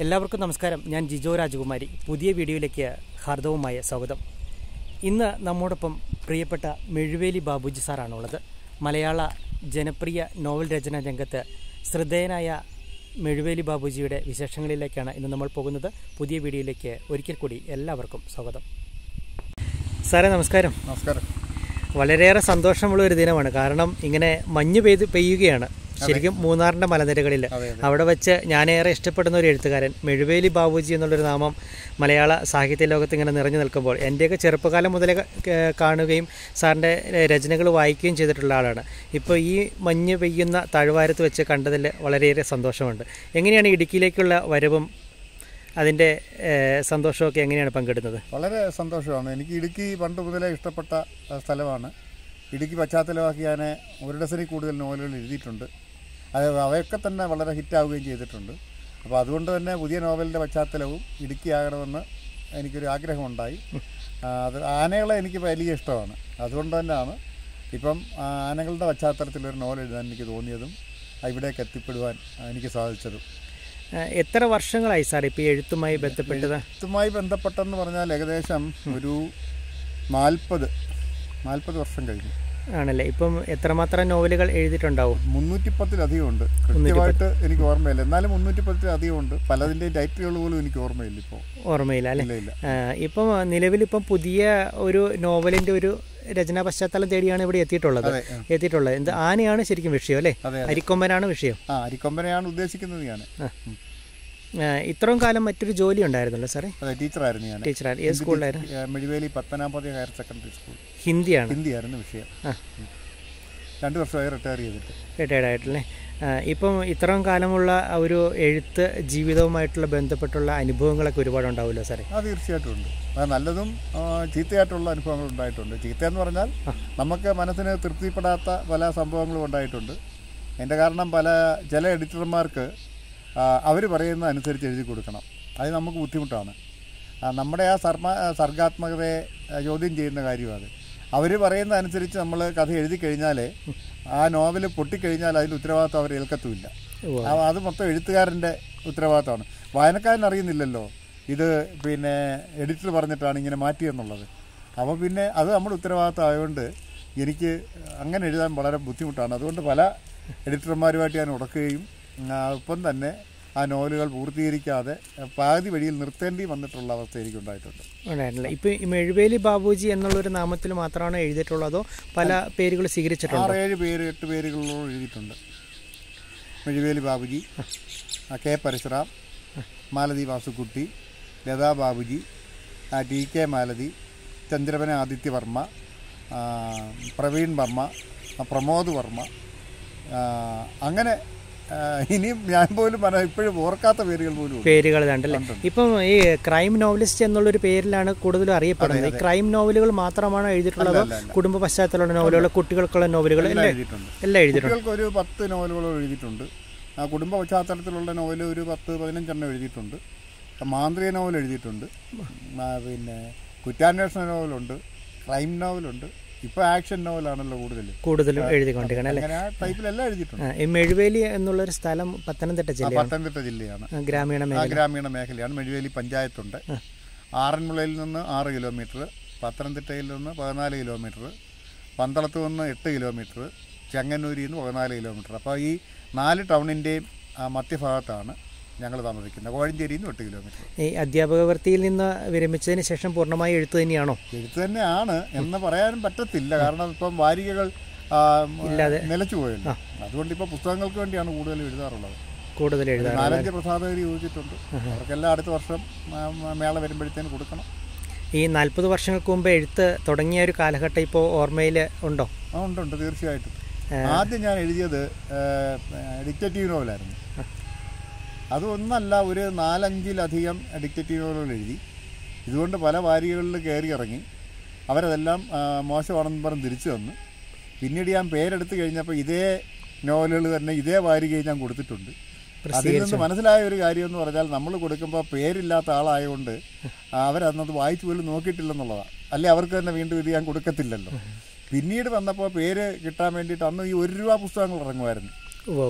എല്ലാവർക്കും നമസ്കാരം ഞാൻ ജിജോ രാജകുമാരി പുതിയ വീഡിയോയിലേക്ക് ഹാർദവുമായ സ്വാഗതം ഇന്ന് നമ്മോടൊപ്പം പ്രിയപ്പെട്ട മെഴുവേലി ബാബുജി സാറാണുള്ളത് മലയാള ജനപ്രിയ നോവൽ രചനാ രംഗത്ത് ശ്രദ്ധേയനായ മെഴുവേലി ബാബുജിയുടെ വിശേഷങ്ങളിലേക്കാണ് ഇന്ന് നമ്മൾ പോകുന്നത് പുതിയ വീഡിയോയിലേക്ക് ഒരിക്കൽ കൂടി എല്ലാവർക്കും സ്വാഗതം സാറേ നമസ്കാരം നമസ്കാരം വളരെയേറെ സന്തോഷമുള്ള ഒരു ദിനമാണ് കാരണം ഇങ്ങനെ മഞ്ഞ് പെയ്ത് പെയ്യുകയാണ് ശരിക്കും മൂന്നാറിന്റെ മലനിരകളിൽ അതെ, അവിടെ വെച്ച് ഞാനേറെ ഇഷ്ടപ്പെടുന്ന ഒരു എഴുത്തുകാരൻ മെഴുവേലി ബാബുജി എന്നുള്ളൊരു നാമം മലയാള സാഹിത്യ ലോകത്ത് ഇങ്ങനെ നിറഞ്ഞു നിൽക്കുമ്പോൾ എൻ്റെയൊക്കെ ചെറുപ്പകാലം മുതലേ ക- കാണുകയും സാറിൻ്റെ രചനകൾ വായിക്കുകയും ചെയ്തിട്ടുള്ള ആളാണ് ഇപ്പോൾ ഈ മഞ്ഞ് പെയ്യുന്ന താഴ്വാരത്ത് വെച്ച് കണ്ടതിൽ വളരെയേറെ സന്തോഷമുണ്ട് എങ്ങനെയാണ് ഇടുക്കിയിലേക്കുള്ള വരവും അതിൻ്റെ ഏഹ്, സന്തോഷമൊക്കെ എങ്ങനെയാണ് പങ്കിടുന്നത് വളരെ സന്തോഷമാണ് എനിക്ക് ഇടുക്കി പണ്ട് മുതലേ ഇഷ്ടപ്പെട്ട ആ, സ്ഥലമാണ് ഇടുക്കി പശ്ചാത്തലമാക്കി ഞാൻ ഒരു ഡസനിൽ കൂടുതൽ നോവലുകൾ എഴുതിയിട്ടുണ്ട് അത് അവയൊക്കെ തന്നെ വളരെ ഹിറ്റാവുകയും ചെയ്തിട്ടുണ്ട് അപ്പോൾ അതുകൊണ്ട് തന്നെ പുതിയ നോവലിൻ്റെ പശ്ചാത്തലവും ഇടുക്കി ആകണമെന്ന് എനിക്കൊരു ആഗ്രഹമുണ്ടായി ആ, അത് ആനകളെ എനിക്ക് വലിയ ഇഷ്ടമാണ് അതുകൊണ്ട് തന്നെയാണ് ഇപ്പം ആ, ആനകളുടെ പശ്ചാത്തലത്തിൽ ഒരു നോവൽ എഴുതാൻ എനിക്ക് തോന്നിയതും ആ, ഇവിടേക്ക് എത്തിപ്പെടുവാൻ ആ, എനിക്ക് സാധിച്ചതും ഏഹ്, എത്ര വർഷങ്ങളായി സാർ ഇപ്പോൾ ഈ എഴുത്തുമായി ബന്ധപ്പെട്ടത് ഇതുമായി ബന്ധപ്പെട്ടെന്ന് പറഞ്ഞാൽ ഏകദേശം ഒരു നാൽപ്പത് നാൽപ്പത് വർഷം കഴിഞ്ഞു ആണല്ലേ ഇപ്പം എത്രമാത്രം നോവലുകൾ എഴുതിയിട്ടുണ്ടാവും മുന്നൂറ്റിപ്പത്തിലധികം ഉണ്ട് കൃത്യമായിട്ട് എനിക്ക് ഓർമ്മയില്ല എന്നാലും മുന്നൂറ്റിപ്പത്തിലധികം ഉണ്ട് പലതിൻ്റെയും ടൈറ്റിലുകൾ പോലും എനിക്ക് ഓർമ്മയില്ല ഇപ്പോൾ ഓർമ്മയില്ല അല്ലേ ഇല്ല ഇല്ല ആ, ഇപ്പം നിലവിലിപ്പം പുതിയ ഒരു നോവലിൻ്റെ ഒരു രചനാ പശ്ചാത്തലം തേടിയാണ് ഇവിടെ എത്തിയിട്ടുള്ളത് അതെ ആ. എത്തിയിട്ടുള്ളത് എന്ത് ആനയാണ് ശരിക്കും വിഷയം അല്ലേ അതെ അരിക്കൊമ്പനാണ് വിഷയം ആ അരിക്കൊമ്പനെയാണ് ഉദ്ദേശിക്കുന്നത് ഞാൻ ആ, ഇത്രയും കാലം മറ്റൊരു ജോലി ഉണ്ടായിരുന്നല്ലോ സാറേ അതെ ടീച്ചറായിരുന്നു ഞാൻ ടീച്ചറാണ് ഏത് സ്കൂളിലായിരുന്നു ഏ, മെഴുവേലി പത്തനാപതി ഹയർ സെക്കൻഡറി സ്കൂൾ ഹിന്ദിയാണ് ഹിന്ദിയായിരുന്നു വിഷയം ആ. ഉം. രണ്ട് വർഷമായി റിട്ടയർ ചെയ്തിട്ട് റിട്ടയർഡ് ആയിട്ടല്ലേ ആ, ഇപ്പം ഇത്രയും കാലമുള്ള ആ ഒരു എഴുത്ത് ജീവിതവുമായിട്ടുള്ള ബന്ധപ്പെട്ടുള്ള അനുഭവങ്ങളൊക്കെ ഒരുപാട് ഉണ്ടാവുമല്ലോ സാറേ ആ തീർച്ചയായിട്ടും ഉണ്ട് അത് നല്ലതും ആ, ചീത്തയായിട്ടുള്ള അനുഭവങ്ങൾ ഉണ്ടായിട്ടുണ്ട് ചീത്ത എന്ന് പറഞ്ഞാൽ നമുക്ക് മനസ്സിന് തൃപ്തിപ്പെടാത്ത പല സംഭവങ്ങളും ഉണ്ടായിട്ടുണ്ട് അതിൻ്റെ കാരണം പല ചില എഡിറ്റർമാർക്ക് അവർ പറയുന്ന അനുസരിച്ച് എഴുതി കൊടുക്കണം അത് നമുക്ക് ബുദ്ധിമുട്ടാണ് ആ, നമ്മുടെ ആ സർമ സർഗാത്മകതയെ ആ, ചോദ്യം ചെയ്യുന്ന കാര്യമാണ് അവർ പറയുന്ന അനുസരിച്ച് നമ്മൾ കഥ എഴുതി കഴിഞ്ഞാൽ ആ നോവൽ പൊട്ടിക്കഴിഞ്ഞാൽ അതിൻ്റെ ഉത്തരവാദിത്വം അവർ ഏൽക്കത്തുമില്ല ഉവ്വ്. ആ, അത് മൊത്തം എഴുത്തുകാരൻ്റെ ഉത്തരവാദിത്തമാണ് വായനക്കാരൻ അറിയുന്നില്ലല്ലോ ഇത് പിന്നെ എഡിറ്റർ പറഞ്ഞിട്ടാണ് ഇങ്ങനെ മാറ്റിയെന്നുള്ളത് അപ്പോൾ പിന്നെ അത് നമ്മുടെ ഉത്തരവാദിത്തം ആയതുകൊണ്ട് എനിക്ക് അങ്ങനെ എഴുതാൻ വളരെ ബുദ്ധിമുട്ടാണ് അതുകൊണ്ട് പല എഡിറ്റർമാരുമായിട്ട് ഞാൻ ഉടക്കുകയും ആ, ഒപ്പം തന്നെ ആ നോവലുകൾ പൂർത്തീകരിക്കാതെ പാതി വഴിയിൽ നിർത്തേണ്ടി വന്നിട്ടുള്ള അവസ്ഥ എനിക്കുണ്ടായിട്ടുണ്ട് ഉണ്ടായിട്ടില്ല ഇപ്പം ഈ മെഴുവേലി ബാബുജി എന്നുള്ളൊരു നാമത്തിൽ മാത്രമാണോ എഴുതിയിട്ടുള്ളത് അതോ പല പേരുകൾ സ്വീകരിച്ചിട്ടുണ്ടോ ആറേഴ് പേര് എട്ട് പേരുകളോട് എഴുതിയിട്ടുണ്ട് മെഴുവേലി ബാബുജി ആ, കെ പരശുറാം മാലതി വാസുക്കുട്ടി ലതാ ബാബുജി ആ, ടി കെ മാലതി ചന്ദ്രപന ആദിത്യവർമ്മ ആ, പ്രവീൺ വർമ്മ ആ, പ്രമോദ് വർമ്മ ആ, അങ്ങനെ ആ, ഇനിയും ഞാൻ പോലും പറ ഇപ്പോഴും ഓർക്കാത്ത പേരുകൾ പോലും ഉണ്ട്. പേരുകൾ കണ്ടല്ലേ ഇപ്പം ഈ ക്രൈം നോവലിസ്റ്റ് എന്നുള്ളൊരു പേരിലാണ് കൂടുതലും അറിയപ്പെടുന്നത് ഈ ക്രൈം നോവലുകൾ മാത്രമാണോ എഴുതിയിട്ടുള്ളത് അല്ല, അല്ല. കുടുംബ പശ്ചാത്തലമുള്ള നോവലുകൾ കുട്ടികൾക്കുള്ള നോവലുകൾ എല്ലാം എല്ലാം എഴുതിയിട്ടുണ്ട് എല്ലാം എഴുതിയിട്ടുണ്ട് കുട്ടികൾക്ക് ഒരു പത്ത് നോവലുകൾ എഴുതിയിട്ടുണ്ട് ആ കുടുംബ പശ്ചാത്തലത്തിലുള്ള നോവൽ ഒരു പത്ത് പതിനഞ്ചെണ്ണം എഴുതിയിട്ടുണ്ട് മാന്ത്രിക നോവൽ എഴുതിയിട്ടുണ്ട് ആ, പിന്നെ കുറ്റാന്വേഷണ നോവലുണ്ട് ക്രൈം നോവലുണ്ട് ഇപ്പോൾ ആക്ഷൻ നോവലാണല്ലോ കൂടുതൽ കൂടുതലും എഴുതിക്കൊണ്ടിരിക്കണം അല്ലേ അങ്ങനെ ആ ടൈപ്പിലെല്ലാം എഴുതിയിട്ടുണ്ട് ആ, ഈ മെഴുവേലി എന്നുള്ളൊരു സ്ഥലം പത്തനംതിട്ട ആ, ജില്ലയാണ് പത്തനംതിട്ട ജില്ലയാണ് ആ, ഗ്രാമീണ ആ മേഖല ഗ്രാമീണ മേഖലയാണ് മെഴുവേലി പഞ്ചായത്തുണ്ട് ആറന്മുളയിൽ നിന്ന് ആറ് കിലോമീറ്റർ പത്തനംതിട്ടയിൽ നിന്ന് പതിനാല് കിലോമീറ്റർ പന്തളത്ത് നിന്ന് എട്ട് കിലോമീറ്റർ ചെങ്ങന്നൂരിൽ നിന്ന് പതിനാല് കിലോമീറ്റർ അപ്പോൾ ഈ നാല് ടൗണിൻ്റെയും മധ്യഭാഗത്താണ് ഞങ്ങൾ താമസിക്കുന്നത് കോഴഞ്ചേരിയിൽ നിന്ന് എട്ട് കിലോമീറ്റർ ഈ അധ്യാപക വൃത്തിയിൽ നിന്ന് വിരമിച്ചതിന് ശേഷം പൂർണ്ണമായി എഴുത്ത് തന്നെയാണോ എഴുത്ത് തന്നെയാണ് എന്ന് പറയാനും പറ്റത്തില്ല കാരണം ഇപ്പം വാരികകൾ ആ, നിലച്ചു പോയല്ലോ അതുകൊണ്ട് ഇപ്പോൾ പുസ്തകങ്ങൾക്ക് വേണ്ടിയാണ് കൂടുതൽ എഴുതാറുള്ളത് കൂടുതൽ എഴുതാറ് നാലഞ്ച് പ്രസാധകർ ചോദിച്ചിട്ടുണ്ട് അവർക്കെല്ലാം അടുത്ത വർഷം ആ, മേള വരുമ്പോഴത്തേന് കൊടുക്കണം ഈ നാൽപ്പത് വർഷങ്ങൾക്ക് മുമ്പ് എഴുത്ത് തുടങ്ങിയ ഒരു കാലഘട്ടം ഇപ്പോൾ ഓർമ്മയിൽ ഉണ്ടോ ആ ഉണ്ട് ഉണ്ട് തീർച്ചയായിട്ടും ആദ്യം ഞാൻ എഴുതിയത് ഡിക്റ്റേറ്റീവ് നോവലായിരുന്നു അതൊന്നല്ല ഒരു നാലഞ്ചിലധികം ഡിക്റ്റേറ്റീവ് നോവലുകൾ എഴുതി ഇതുകൊണ്ട് പല വാരികകളിൽ കയറി ഇറങ്ങി അവരതെല്ലാം ആ, മോശമാണെന്ന് പറഞ്ഞ് തിരിച്ചു തന്നു പിന്നീട് ഞാൻ പേരെടുത്ത് കഴിഞ്ഞപ്പോൾ ഇതേ നോവലുകൾ തന്നെ ഇതേ വാരികയിൽ ഞാൻ കൊടുത്തിട്ടുണ്ട് അതിൽ നിന്ന് മനസ്സിലായ ഒരു കാര്യം എന്ന് പറഞ്ഞാൽ നമ്മൾ കൊടുക്കുമ്പോൾ പേരില്ലാത്ത ആളായതുകൊണ്ട് അവരന്നത് വായിച്ചു പോലും നോക്കിയിട്ടില്ലെന്നുള്ളതാണ് അല്ലെ അവർക്ക് തന്നെ വീണ്ടും ഇത് ഞാൻ കൊടുക്കത്തില്ലല്ലോ പിന്നീട് വന്നപ്പോൾ പേര് കിട്ടാൻ വേണ്ടിയിട്ട് അന്ന് ഈ ഒരു രൂപ പുസ്തകങ്ങൾ ഇറങ്ങുമായിരുന്നു ഉവ്വ് ഉവ്വ്.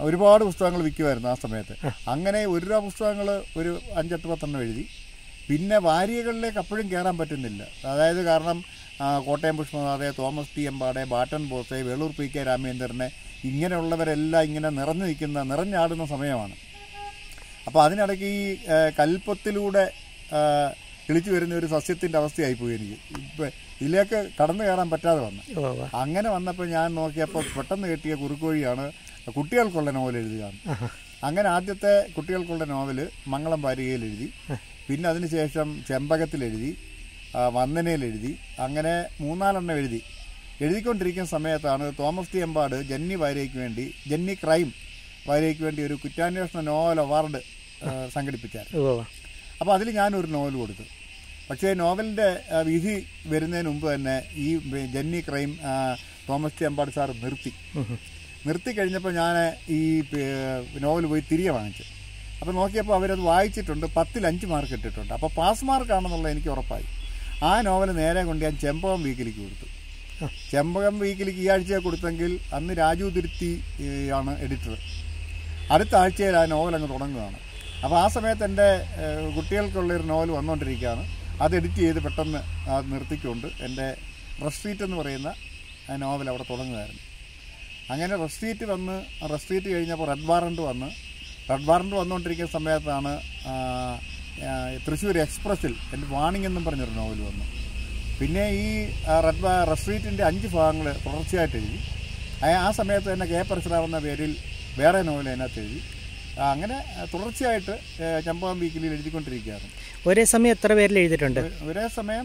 ഒരുപാട് പുസ്തകങ്ങൾ വിൽക്കുമായിരുന്നു ആ സമയത്ത് അങ്ങനെ ഒരു രൂപ പുസ്തകങ്ങൾ ഒരു അഞ്ചെട്ട് പത്തെണ്ണം എഴുതി പിന്നെ വാരികകളിലേക്ക് അപ്പോഴും കയറാൻ പറ്റുന്നില്ല അതായത് കാരണം ആ, കോട്ടയം പുഷ്പനാഥെ തോമസ് ടി എമ്പാടെ ബാട്ടൻ ബോസെ വേളൂർ പി കെ രാമേന്ദ്രനെ ഇങ്ങനെയുള്ളവരെല്ലാം ഇങ്ങനെ നിറഞ്ഞു നിൽക്കുന്ന നിറഞ്ഞാടുന്ന സമയമാണ് അപ്പോൾ അതിനിടയ്ക്ക് ഈ ആ, കൽപ്പത്തിലൂടെ ആ, കിളിച്ചു വരുന്ന ഒരു സസ്യത്തിൻ്റെ അവസ്ഥയായിപ്പോയി എനിക്ക് ഇപ്പം ഇതിലേക്ക് കടന്നു കയറാൻ പറ്റാതെ വന്നു ഉവ്വ് ഉവ്വ്. അങ്ങനെ വന്നപ്പോൾ ഞാൻ നോക്കിയപ്പോൾ പെട്ടെന്ന് കിട്ടിയ കുറുക്ക് വഴിയാണ് കുട്ടികൾക്കുള്ള നോവൽ എഴുതുകയാണ് ആഹാ. അങ്ങനെ ആദ്യത്തെ കുട്ടികൾക്കുള്ള നോവല് മംഗളം വാരികയിൽ എഴുതി പിന്നെ അതിനുശേഷം ചെമ്പകത്തിൽ എഴുതി ആ, വന്ദനയിൽ എഴുതി അങ്ങനെ മൂന്നാലെണ്ണം എഴുതി എഴുതിക്കൊണ്ടിരിക്കുന്ന സമയത്താണ് തോമസ് ടി എമ്പാട് ജന്നി വാരികയ്ക്ക് വേണ്ടി ജന്നി ക്രൈം വാരികയ്ക്ക് വേണ്ടി ഒരു കുറ്റാന്വേഷണ നോവൽ അവാർഡ് ആ, സംഘടിപ്പിച്ചായിരുന്നു ഉവ്വ് ഉവ്വ്. അപ്പോൾ അതിൽ ഞാനൊരു നോവൽ കൊടുത്തു പക്ഷേ നോവലിൻ്റെ ആ, വിധി വരുന്നതിന് മുമ്പ് തന്നെ ഈ ബ- ജന്നി ക്രൈം ആ, തോമസ് ടി അമ്പാട് സാർ നിർത്തി ഉം ഉം. നിർത്തി കഴിഞ്ഞപ്പോൾ ഞാൻ ഈ പ- നോവൽ പോയി തിരികെ വാങ്ങിച്ചു അപ്പോൾ നോക്കിയപ്പോൾ അവരത് വായിച്ചിട്ടുണ്ട് പത്തിൽ അഞ്ച് മാർക്ക് ഇട്ടിട്ടുണ്ട് അപ്പോൾ പാസ് മാർക്കാണെന്നുള്ളത് എനിക്ക് ഉറപ്പായി ആ നോവൽ നേരെ കൊണ്ട് ഞാൻ ചെമ്പകം വീക്കിലേക്ക് കൊടുത്തു ആ. ചെമ്പകം വീക്കിലേക്ക് ഈ ആഴ്ച കൊടുത്തെങ്കിൽ അന്ന് രാജു തിരുത്തി ഏ, ആണ് എഡിറ്റർ അടുത്ത ആഴ്ചയിൽ ആ നോവൽ അങ്ങ് തുടങ്ങുകയാണ് അപ്പോൾ ആ സമയത്ത് എൻ്റെ ഏഹ്, കുട്ടികൾക്കുള്ളൊരു നോവൽ വന്നുകൊണ്ടിരിക്കുകയാണ് അത് എഡിറ്റ് ചെയ്ത് പെട്ടെന്ന് അത് നിർത്തിക്കൊണ്ട് എൻ്റെ റെസ്ട്രീറ്റ് എന്ന് പറയുന്ന ആ നോവൽ അവിടെ തുടങ്ങുകയായിരുന്നു അങ്ങനെ റെസ്ട്രീറ്റ് വന്ന് റെസ്ട്രീറ്റ് കഴിഞ്ഞപ്പോൾ റെഡ് വാറണ്ട് വന്ന് റെഡ് വാറണ്ട് വന്നുകൊണ്ടിരിക്കുന്ന സമയത്താണ് ആ, ആ, തൃശ്ശൂർ എക്സ്പ്രസ്സിൽ എൻ്റെ വാണിംഗ് എന്നും പറഞ്ഞൊരു നോവൽ വന്നു പിന്നെ ഈ ആ, റെഡ് വാ റെസ്ട്രീറ്റിൻ്റെ അഞ്ച് ഭാഗങ്ങൾ തുടർച്ചയായിട്ട് എഴുതി ആ- ആ സമയത്ത് തന്നെ കെ പരശുരാം എന്ന പേരിൽ വേറെ നോവൽ അതിനകത്ത് എഴുതി ആ, അങ്ങനെ ആ, തുടർച്ചയായിട്ട് ഏ, ചമ്പകം വീക്കിലിൽ എഴുതിക്കൊണ്ടിരിക്കുകയാണ് ഒരേ സമയം എത്ര പേരിൽ എഴുതിയിട്ടുണ്ട് ഒ- ഒരേ സമയം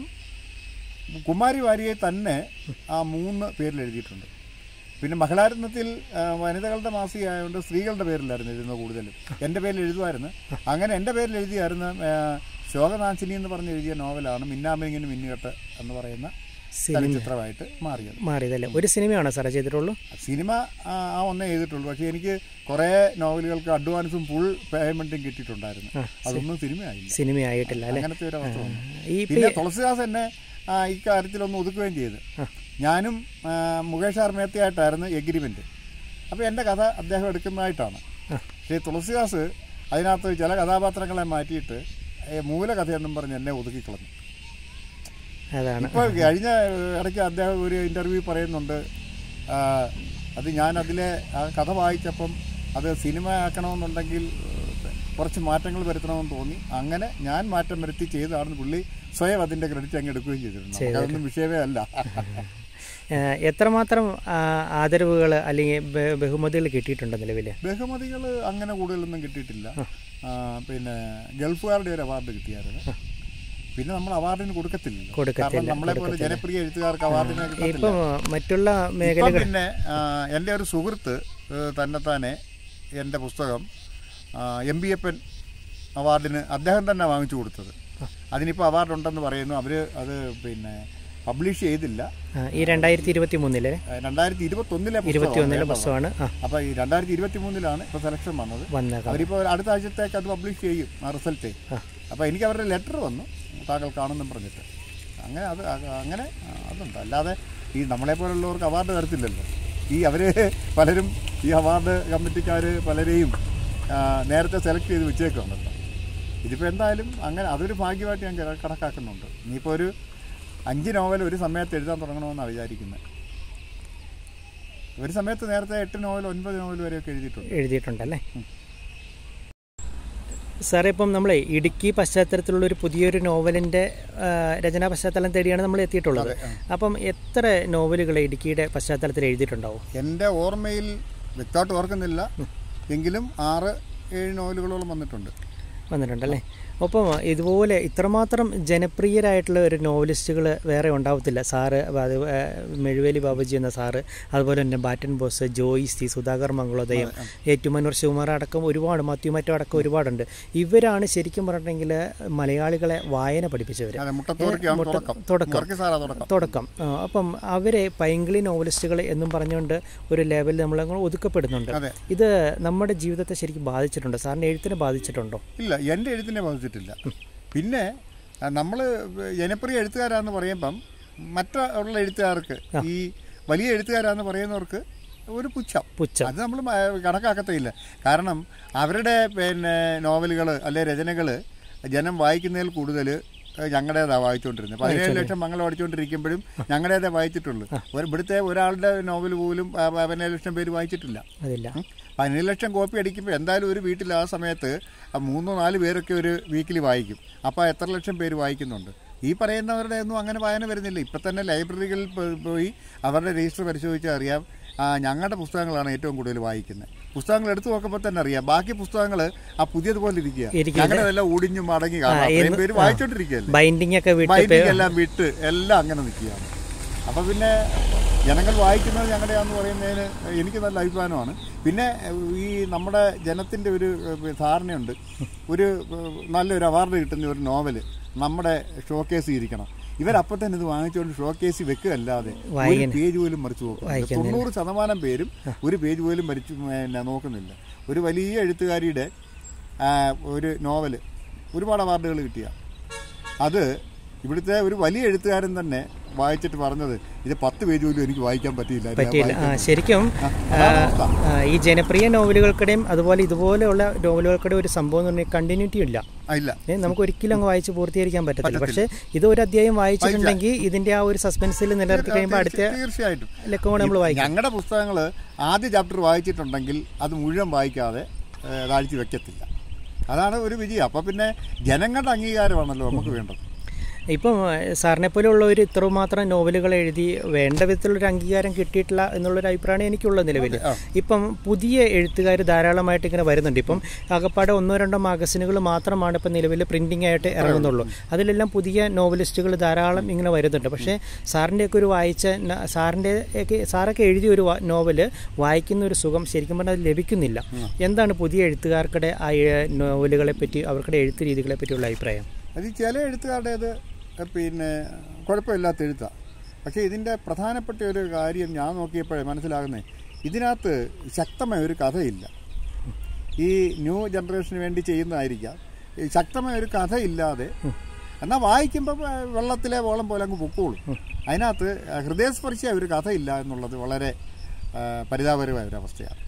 കുമാരി വാരിയെ തന്നെ ആ മൂന്ന് പേരിൽ എഴുതിയിട്ടുണ്ട് പിന്നെ മഹിളാരത്നത്തിൽ ആ, വനിതകളുടെ മാസികയായതുകൊണ്ട് സ്ത്രീകളുടെ പേരിലായിരുന്നു എഴുതുന്നത് കൂടുതലും എൻ്റെ പേരിൽ എഴുതുമായിരുന്നു അങ്ങനെ എൻ്റെ പേരിൽ എഴുതിയായിരുന്നു ആ, ശോകനാശിനി എന്ന് പറഞ്ഞ് എഴുതിയ നോവലാണ് മിന്നാമിങ്ങിന് മിന്നുകെട്ട് എന്ന് പറയുന്ന സിനിമ ചലച്ചിത്രമായിട്ട് മാറിയത് മാറിയതല്ലേ ഒരു സിനിമയാണോ സാറേ ചെയ്തിട്ടുള്ളൂ സിനിമ ആ ആ ഒന്നേ ചെയ്തിട്ടുള്ളൂ പക്ഷേ എനിക്ക് കുറേ നോവലുകൾക്ക് അഡ്വാൻസും ഫുൾ പേയ്മെൻറ്റും കിട്ടിയിട്ടുണ്ടായിരുന്നു അതൊന്നും സിനിമയായില്ല സിനിമയായിട്ടില്ല അല്ലേ അങ്ങനത്തെ ഒരു അവസ്ഥ വന്നു ഈ പിന്നെ തുളസിദാസ് എന്നെ ആ, ഇക്കാര്യത്തിലൊന്ന് ഒതുക്കുകയും ചെയ്ത് ഞാനും ആ, മുകേഷ് ആർ മേത്തയായിട്ടായിരുന്നു എഗ്രിമെൻറ്റ് അപ്പോൾ എൻ്റെ കഥ അദ്ദേഹം എടുക്കുന്നതായിട്ടാണ് പക്ഷേ തുളസിദാസ് അതിനകത്ത് ചില കഥാപാത്രങ്ങളെ മാറ്റിയിട്ട് ഏ, മൂലകഥയെന്നും പറഞ്ഞ് എന്നെ ഒതുക്കിക്കളഞ്ഞു അതാണ് ഇപ്പോൾ കഴിഞ്ഞ ഇടയ്ക്ക് അദ്ദേഹം ഒരു ഇൻ്റർവ്യൂ പറയുന്നുണ്ട് ആ, അത് ഞാൻ അതിലെ ആ കഥ വായിച്ചപ്പം അത് സിനിമ ആക്കണമെന്നുണ്ടെങ്കിൽ ഏഹ്, കുറച്ച് മാറ്റങ്ങൾ വരുത്തണമെന്ന് തോന്നി അങ്ങനെ ഞാൻ മാറ്റം വരുത്തി ചെയ്തതാണെന്ന് പുള്ളി സ്വയം അതിൻ്റെ ക്രെഡിറ്റ് അങ്ങ് എടുക്കുകയും ചെയ്തിട്ടുണ്ട് നമുക്കതൊന്നും വിഷയമേ അല്ല ഏഹ്, എത്രമാത്രം ആദരവുകൾ അല്ലെങ്കിൽ ബ- ബഹുമതികൾ കിട്ടിയിട്ടുണ്ട് നിലവിൽ ബഹുമതികൾ അങ്ങനെ കൂടുതലൊന്നും കിട്ടിയിട്ടില്ല ആ, പിന്നെ ഗൾഫുകാരുടെ ഒരു അവാർഡ് കിട്ടിയായിരുന്നു പിന്നെ നമ്മൾ അവാർഡിന് കൊടുക്കത്തില്ലല്ലോ കൊടുക്കത്തില്ല, കാരണം നമ്മളെ പോലെ ജനപ്രിയ എഴുത്തുകാർക്ക് അവാർഡിന് കിട്ടത്തില്ല ഇപ്പം മറ്റുള്ള മേഖല ഇപ്പം പിന്നെ ആ, എൻ്റെ ഒരു സുഹൃത്ത് ഏഹ്, തന്നെത്താനെ എൻ്റെ പുസ്തകം എം ബി എപ്പൻ അവാർഡിന് അദ്ദേഹം തന്നെ വാങ്ങിച്ചു കൊടുത്തത് അതിനിപ്പോൾ അവാർഡ് ഉണ്ടെന്ന് പറയുന്നു അവർ അത് പിന്നെ പബ്ലിഷ് ചെയ്തില്ല ആ, ഈ രണ്ടായിരത്തി ഇരുപത്തി മൂന്നിലെ രണ്ടായിരത്തി ഇരുപത്തൊന്നിലെ ഇരുപത്തി ഒന്നിലെ പുസ്തകമാണ് ആ അപ്പോൾ ഈ രണ്ടായിരത്തി ഇരുപത്തി മൂന്നിലാണ് ഇപ്പോൾ സെലക്ഷൻ വന്നത് വന്നേക്കാം അവരിപ്പോൾ അടുത്ത ആഴ്ചത്തേക്ക് അത് പബ്ലിഷ് ചെയ്യും ആ റിസൾട്ട് അപ്പോൾ എനിക്ക് അവരുടെ ലെറ്റർ വന്നു താങ്കൾ കാണുമെന്നും പറഞ്ഞിട്ട് അങ്ങനെ അത് അ- അങ്ങനെ ആ, അതുണ്ട് അല്ലാതെ ഈ നമ്മളെ പോലുള്ളവർക്ക് അവാർഡ് തരത്തില്ലല്ലോ ഈ അവർ പലരും ഈ അവാർഡ് കമ്മിറ്റിക്കാർ പലരെയും ആ, നേരത്തെ സെലക്ട് ചെയ്ത് വെച്ചേക്കുന്നുണ്ടല്ലോ ഇതിപ്പോൾ എന്തായാലും അങ്ങനെ അതൊരു ഭാഗ്യമായിട്ട് ഞാൻ കണ- കണക്കാക്കുന്നുണ്ട് ഇനിയിപ്പോൾ ഒരു അഞ്ച് നോവൽ ഒരു സമയത്ത് എഴുതാൻ തുടങ്ങണമെന്നാണ് വിചാരിക്കുന്നത് ഒരു സമയത്ത് നേരത്തെ എട്ട് നോവൽ ഒൻപത് നോവൽ വരെയൊക്കെ എഴുതിയിട്ടുണ്ട് എഴുതിയിട്ടുണ്ടല്ലേ സാറേ ഇപ്പം നമ്മളെ ഇടുക്കി പശ്ചാത്തലത്തിലുള്ള ഒരു പുതിയൊരു നോവലിൻ്റെ രചനാ പശ്ചാത്തലം തേടിയാണ് നമ്മൾ എത്തിയിട്ടുള്ളത് അപ്പം എത്ര നോവലുകൾ ഇടുക്കിയുടെ പശ്ചാത്തലത്തിൽ എഴുതിയിട്ടുണ്ടാവും എൻ്റെ ഓർമ്മയിൽ വ്യക്തമായിട്ട് ഓർക്കുന്നില്ല എങ്കിലും ആറ് ഏഴ് നോവലുകളോളം വന്നിട്ടുണ്ട് വന്നിട്ടുണ്ടല്ലേ ഒപ്പം ഇതുപോലെ ഇത്രമാത്രം ജനപ്രിയരായിട്ടുള്ള ഒരു നോവലിസ്റ്റുകൾ വേറെ ഉണ്ടാവത്തില്ല സാറ് അത് ഏ, മെഴുവേലി ബാബുജി എന്ന സാറ് അതുപോലെ തന്നെ ബാറ്റൻ ബോസ് ജോയിസ് സി സുധാകർ മംഗളോദയം ഏറ്റുമാനൂർ ശിവകുമാർ അടക്കം ഒരുപാട് മത്യു മറ്റോ അടക്കം ഒരുപാടുണ്ട് ഇവരാണ് ശരിക്കും പറഞ്ഞിട്ടുണ്ടെങ്കിൽ മലയാളികളെ വായന പഠിപ്പിച്ചവർ അതെ മുട്ടത്തോടൊക്കെയാണ് തുടക്കം തുടക്കം മുറക്കി സാറാ തുടക്കം തുടക്കം ആ, അപ്പം അവരെ പൈങ്കിളി നോവലിസ്റ്റുകൾ എന്നും പറഞ്ഞുകൊണ്ട് ഒരു ലെവലിൽ നമ്മൾ അങ്ങ് ഒതുക്കപ്പെടുന്നുണ്ട് അതെ ഇത് നമ്മുടെ ജീവിതത്തെ ശരിക്കും ബാധിച്ചിട്ടുണ്ടോ സാറിൻ്റെ എഴുത്തിനെ ബാധിച്ചിട്ടുണ്ടോ ഇല്ല എൻ്റെ എഴുത്തിനെ ബാധിച്ചിട്ടില്ല പിന്നെ നമ്മൾ ജനപ്രിയ എഴുത്തുകാരാന്ന് പറയുമ്പം മറ്റുള്ള എഴുത്തുകാർക്ക് ഈ വലിയ എഴുത്തുകാരാന്ന് പറയുന്നവർക്ക് ഒരു പുച്ഛം പുച്ഛം അത് നമ്മൾ കണക്കാക്കത്തില്ല കാരണം അവരുടെ പിന്നെ നോവലുകൾ അല്ലെ രചനകൾ ജനം വായിക്കുന്നതിൽ കൂടുതൽ ഞങ്ങളുടേതാണ് വായിച്ചുകൊണ്ടിരുന്നത് പതിനേഴ് ലക്ഷം മംഗളം അടിച്ചുകൊണ്ടിരിക്കുമ്പോഴും ഞങ്ങളുടേതേ വായിച്ചിട്ടുള്ളൂ ഒരു ഇവിടുത്തെ ഒരാളുടെ നോവൽ പോലും ആ പതിനേഴ് ലക്ഷം പേര് വായിച്ചിട്ടില്ല അതില്ല ഉം. പതിനേഴ് ലക്ഷം കോപ്പി അടിക്കുമ്പോൾ എന്തായാലും ഒരു വീട്ടിൽ ആ സമയത്ത് ആ മൂന്നോ നാല് പേരൊക്കെ ഒരു വീക്കിലി വായിക്കും അപ്പോൾ എത്ര ലക്ഷം പേര് വായിക്കുന്നുണ്ട് ഈ പറയുന്നവരുടെ ഒന്നും അങ്ങനെ വായന വരുന്നില്ല ഇപ്പം തന്നെ ലൈബ്രറികളിൽ പോ- പോയി അവരുടെ രജിസ്റ്റർ പരിശോധിച്ചാൽ അറിയാം ആ, ഞങ്ങളുടെ പുസ്തകങ്ങളാണ് ഏറ്റവും കൂടുതൽ വായിക്കുന്നത് പുസ്തകങ്ങൾ എടുത്തു നോക്കുമ്പോൾ തന്നെ അറിയാം ബാക്കി പുസ്തകങ്ങൾ ആ പുതിയതുപോലെ ഇരിക്കുക ഇരിക്കുക. ഞങ്ങളുടെ എല്ലാം ഒടിഞ്ഞും മടങ്ങി കാണാം അത്രയും പേര് വായിച്ചോണ്ടിരിക്കുകയല്ലേ ബൈൻഡിങ് ഒക്കെ വിട്ട് ബൈൻഡിങ് എല്ലാം വിട്ട് എല്ലാം അങ്ങനെ നിൽക്കുകയാണ് അപ്പം പിന്നെ ജനങ്ങൾ വായിക്കുന്നത് ഞങ്ങളുടെയാന്ന് പറയുന്നതിന് എനിക്ക് നല്ല അഭിപ്രായമാണ് പിന്നെ ഈ നമ്മുടെ ജനത്തിൻ്റെ ഒരു ഏഹ്, ധാരണയുണ്ട് ഒരു ഏഹ്, നല്ലൊരു അവാർഡ് കിട്ടുന്ന ഒരു നോവൽ നമ്മുടെ ഷോക്കേസ് ഇരിക്കണം ഇവരപ്പം തന്നെ ഇത് വാങ്ങിച്ചുകൊണ്ട് ഷോക്കേസിൽ വെക്കുകയല്ലാതെ ഒരു വായന. പേജ് പോലും മറിച്ച് നോക്കുന്നില്ല തൊണ്ണൂറ് ശതമാനം പേരും ഒരു പേജ് പോലും മരിച്ചു പിന്നെ നോക്കുന്നില്ല ഒരു വലിയ എഴുത്തുകാരിയുടെ ആ, ഒരു നോവല് ഒരുപാട് അവാർഡുകൾ കിട്ടിയ അത് ഇവിടുത്തെ ഒരു വലിയ എഴുത്തുകാരൻ തന്നെ വായിച്ചിട്ട് പറഞ്ഞത് ഇത് പത്ത് പേജ് പോലും എനിക്ക് വായിക്കാൻ പറ്റിയില്ല ഇത് ഞാൻ പറ്റിയില്ല ആ വായിക്കാൻ- ശരിക്കും ആ, അതാണ് അവസ്ഥ. ആ, ഈ ജനപ്രിയ നോവലുകൾക്കിടെയും അതുപോലെ ഇതുപോലെയുള്ള നോവലുകൾക്കിടെ ഒരു സംഭവം എന്ന് പറഞ്ഞാൽ കണ്ടിന്യൂറ്റി ഇല്ല ആ, ഇല്ല ഏ, നമുക്ക് ഒരിക്കലും അങ്ങ് വായിച്ച് പൂർത്തീകരിക്കാൻ പറ്റത്തില്ല പക്ഷേ ഇത് ഒരു അധ്യായം വായിച്ചിട്ടുണ്ടെങ്കിൽ ഇതിന്റെ ആ ഒരു സസ്പെൻസിൽ നിലനിർത്തി കഴിയുമ്പോൾ അടുത്ത തീർച്ച- തീർച്ചയായിട്ടും ലക്കമാണ് നമ്മൾ വായിക്കും ഞങ്ങളുടെ പുസ്തകങ്ങൾ ആദ്യ ചാപ്റ്റർ വായിച്ചിട്ടുണ്ടെങ്കിൽ അത് മുഴുവൻ വായിക്കാതെ ഏഹ്, താഴ്ത്തി വെക്കത്തില്ല അതാണ് ഒരു വിജയം അപ്പം പിന്നെ ജനങ്ങളുടെ അംഗീകാരമാണല്ലോ നമുക്ക് വേണ്ടത് ഇപ്പം സാറിനെ പോലെയുള്ളവർ ഇത്രമാത്രം നോവലുകൾ എഴുതി വേണ്ട വിധത്തിലുള്ളൊരു അംഗീകാരം കിട്ടിയിട്ടില്ല എന്നുള്ളൊരു അഭിപ്രായമാണ് എനിക്കുള്ളത് നിലവിൽ ഇപ്പം പുതിയ എഴുത്തുകാർ ധാരാളമായിട്ട് ഇങ്ങനെ വരുന്നുണ്ട് ഇപ്പം ആകപ്പാടെ ഒന്നോ രണ്ടോ മാഗസിനുകൾ മാത്രമാണ് ഇപ്പം നിലവിൽ പ്രിന്റിംഗ് ആയിട്ട് ഇറങ്ങുന്നുള്ളൂ അതിലെല്ലാം പുതിയ നോവലിസ്റ്റുകൾ ധാരാളം ഇങ്ങനെ വരുന്നുണ്ട് പക്ഷേ സാറിൻ്റെയൊക്കെ ഒരു വായിച്ച ന- സാറിൻ്റെ ഒക്കെ സാറൊക്കെ എഴുതിയ ഒരു വാ- നോവല് വായിക്കുന്ന ഒരു സുഖം ശരിക്കും പറഞ്ഞാൽ അത് ലഭിക്കുന്നില്ല എന്താണ് പുതിയ എഴുത്തുകാർക്കിടെ ആ എ- നോവലുകളെ പറ്റി അവർക്കിടെ എഴുത്ത് രീതികളെ പറ്റിയുള്ള അഭിപ്രായം അത് ഈ ചില എഴുത്തുകാരുടേത് പിന്നെ കുഴപ്പമില്ലാത്ത എഴുത്താണ് പക്ഷേ ഇതിൻ്റെ പ്രധാനപ്പെട്ട ഒരു കാര്യം ഞാൻ നോക്കിയപ്പോഴേ മനസ്സിലാകുന്നത് ഇതിനകത്ത് ശക്തമായ ഒരു കഥയില്ല ഈ ന്യൂ ജനറേഷന് വേണ്ടി ചെയ്യുന്നതായിരിക്കാം ഈ ശക്തമായ ഒരു കഥയില്ലാതെ എന്നാൽ വായിക്കുമ്പോൾ വെള്ളത്തിലെ വോളം പോലെ അങ്ങ് പൊക്കോളും അതിനകത്ത് ഹൃദയസ്പർശിയായ ഒരു കഥയില്ല എന്നുള്ളത് വളരെ ആ, പരിതാപകരമായ ഒരു അവസ്ഥയാണ്